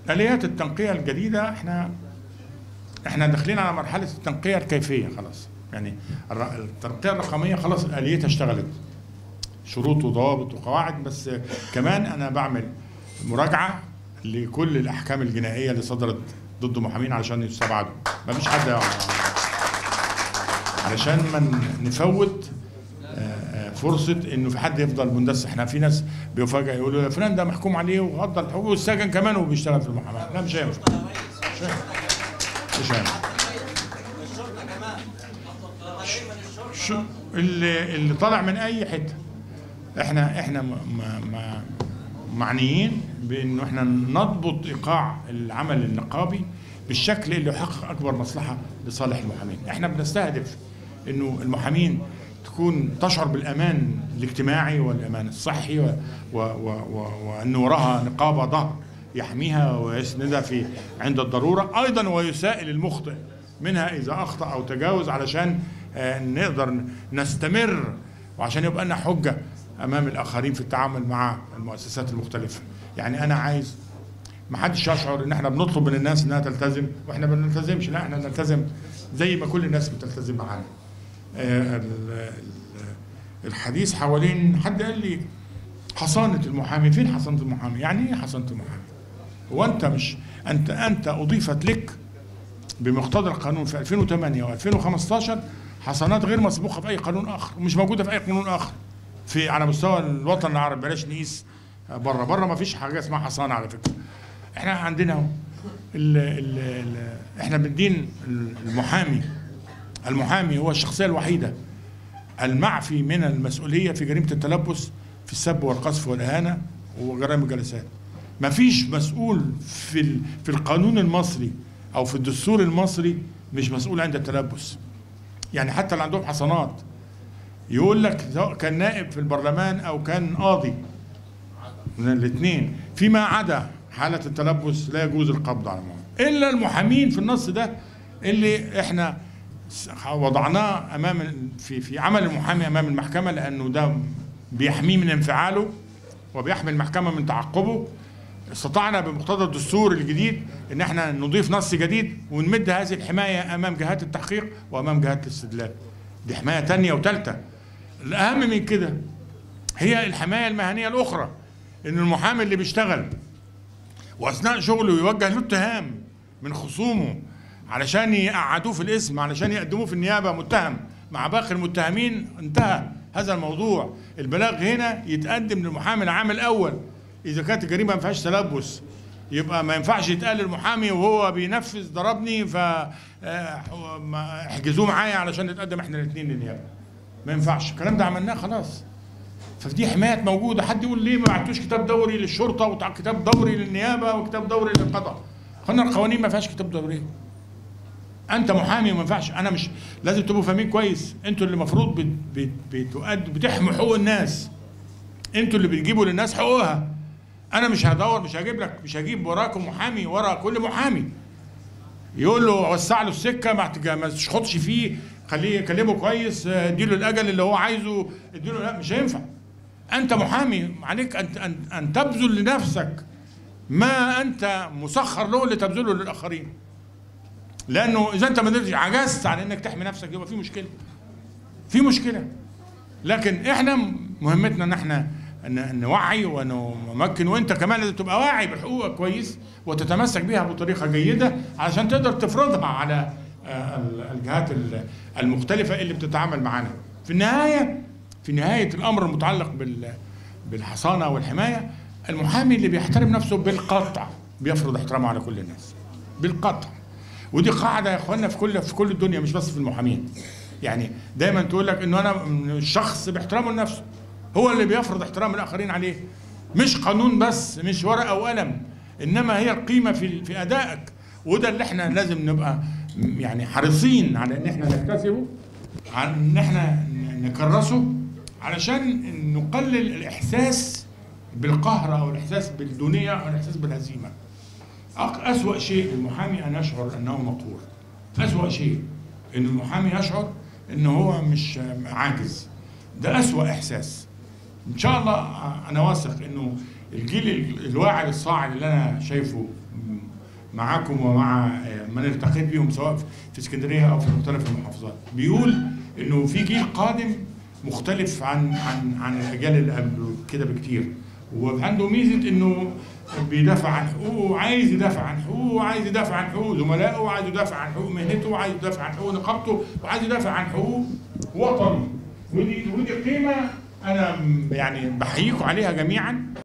اليات التنقيه الجديده احنا احنا داخلين على مرحله التنقيه الكيفيه خلاص يعني الر- التنقيه الرقميه خلاص اليتها اشتغلت شروط وضوابط وقواعد بس كمان انا بعمل مراجعه لكل الاحكام الجنائيه اللي صدرت ضد محامين علشان يستبعدوا ما فيش حد علشان ما ن- نفوت آه، آه، فرصه انه في حد يفضل مندس احنا في ناس بيفاجئ يقولوا يا فلان ده محكوم عليه وغضى الحقوق والسجن كمان وبيشتغل في المحاماه لا مش هينفع مش هينفع مش هينفع شو اللي اللي طالع من اي حته احنا احنا م- م- م- معنيين بانه احنا نضبط ايقاع العمل النقابي بالشكل اللي يحقق اكبر مصلحه لصالح المحامين احنا بنستهدف انه المحامين تكون تشعر بالامان الاجتماعي والامان الصحي و و و و وان وراها نقابه ظهر يحميها ويسندها في عند الضروره ايضا ويسائل المخطئ منها اذا اخطا او تجاوز علشان آه، نقدر نستمر وعشان يبقى لنا حجه امام الاخرين في التعامل مع المؤسسات المختلفه يعني انا عايز ما حدش يشعر ان احنا بنطلب من الناس انها تلتزم واحنا ما بنلتزمش لا احنا نلتزم زي ما كل الناس بتلتزم معانا آه، ال- ال- الحديث حوالين حد قال لي حصانه المحامي فين حصانه المحامي يعني ايه حصانه المحامي هو انت مش انت انت اضيفت لك بمقتضى القانون في 2008 و2015 حصانات غير مسبوقه في اي قانون اخر ومش موجوده في اي قانون اخر في على مستوى الوطن العربي بلاش نقيس بره بره ما فيش حاجه اسمها حصانه على فكره احنا عندنا اهو ال- ال- ال- احنا بندين المحامي المحامي هو الشخصيه الوحيده المعفي من المسؤوليه في جريمه التلبس في السب والقذف والاهانه وجرائم الجلسات ما فيش مسؤول في ال- في القانون المصري او في الدستور المصري مش مسؤول عند التلبس يعني حتى اللي عندهم حصانات يقول لك سواء كان نائب في البرلمان او كان قاضي من الاثنين فيما عدا حالة التلبس لا يجوز القبض على المحامي إلا المحامين في النص ده اللي احنا س- وضعناه أمام ال- في في عمل المحامي أمام المحكمة لأنه ده بيحميه من انفعاله وبيحمي المحكمة من تعقبه استطعنا بمقتضى الدستور الجديد ان احنا نضيف نص جديد ونمد هذه الحماية أمام جهات التحقيق وأمام جهات الاستدلال دي حماية تانية وتالتة الأهم من كده هي الحماية المهنية الأخرى إن المحامي اللي بيشتغل وأثناء شغله يوجه له اتهام من خصومه علشان يقعدوه في الاسم علشان يقدموه في النيابة متهم مع باقي المتهمين انتهى هذا الموضوع البلاغ هنا يتقدم للمحامي العام الأول إذا كانت الجريمة ما فيهاش تلبس يبقى ما ينفعش يتقال للمحامي وهو بينفذ ضربني ف آه، ما- احجزوه معايا علشان نتقدم احنا الاثنين للنيابه ما ينفعش الكلام ده عملناه خلاص فدي حمايات موجوده حد يقول ليه ما بعتوش كتاب دوري للشرطه وكتاب دوري للنيابه وكتاب دوري للقضاء قلنا القوانين ما فيهاش كتاب دوري انت محامي وما ينفعش انا مش لازم تبقوا فاهمين كويس انتوا اللي المفروض بت... بت... بتؤدوا بتحموا حقوق الناس انتوا اللي بتجيبوا للناس حقوقها انا مش هدور مش هجيب لك مش هجيب وراكم محامي ورا كل محامي يقول له وسع له السكه ما تج- ما تشخطش فيه خليه يكلمه كويس آه، اديله الاجل اللي هو عايزه اديله لا مش هينفع انت محامي عليك ان ان, أن تبذل لنفسك ما انت مسخر له لتبذله للاخرين لانه اذا انت ما قدرتش عجزت عن انك تحمي نفسك يبقى في مشكله في مشكله لكن احنا مهمتنا ان احنا ن- نوعي ونمكن وانت كمان لازم تبقى واعي بحقوقك كويس وتتمسك بيها بطريقه جيده علشان تقدر تفرضها على آه، ال- الجهات ال- المختلفه اللي بتتعامل معانا. في النهايه في نهايه الامر المتعلق بال بالحصانه والحمايه المحامي اللي بيحترم نفسه بالقطع بيفرض احترامه على كل الناس. بالقطع. ودي قاعده يا اخوانا في كل في كل الدنيا مش بس في المحامين. يعني دايما تقول لك انه انا الشخص باحترامه لنفسه هو اللي بيفرض احترام الاخرين عليه مش قانون بس مش ورقه وقلم انما هي القيمه في في ادائك وده اللي احنا لازم نبقى يعني حريصين على ان احنا نكتسبه على ان احنا نكرسه علشان نقلل الاحساس بالقهر او الاحساس بالدونيه او الاحساس بالهزيمه أق- أسوأ شيء للمحامي أن يشعر أنه مقهور أسوأ شيء أن المحامي يشعر أنه هو مش عاجز ده أسوأ إحساس إن شاء الله أنا واثق أنه الجيل ال- الواعي الصاعد اللي أنا شايفه معاكم ومع من التقيت بيهم سواء في اسكندريه او في مختلف المحافظات بيقول انه في جيل قادم مختلف عن عن عن الاجيال اللي قبله كده بكتير وعنده ميزه انه بيدافع عن حقوقه وعايز يدافع عن حقوقه وعايز يدافع عن حقوق زملائه وعايز يدافع عن حقوق مهنته وعايز يدافع عن حقوق نقابته وعايز يدافع عن حقوق وطنه ودي ودي قيمه انا يعني بحييكم عليها جميعا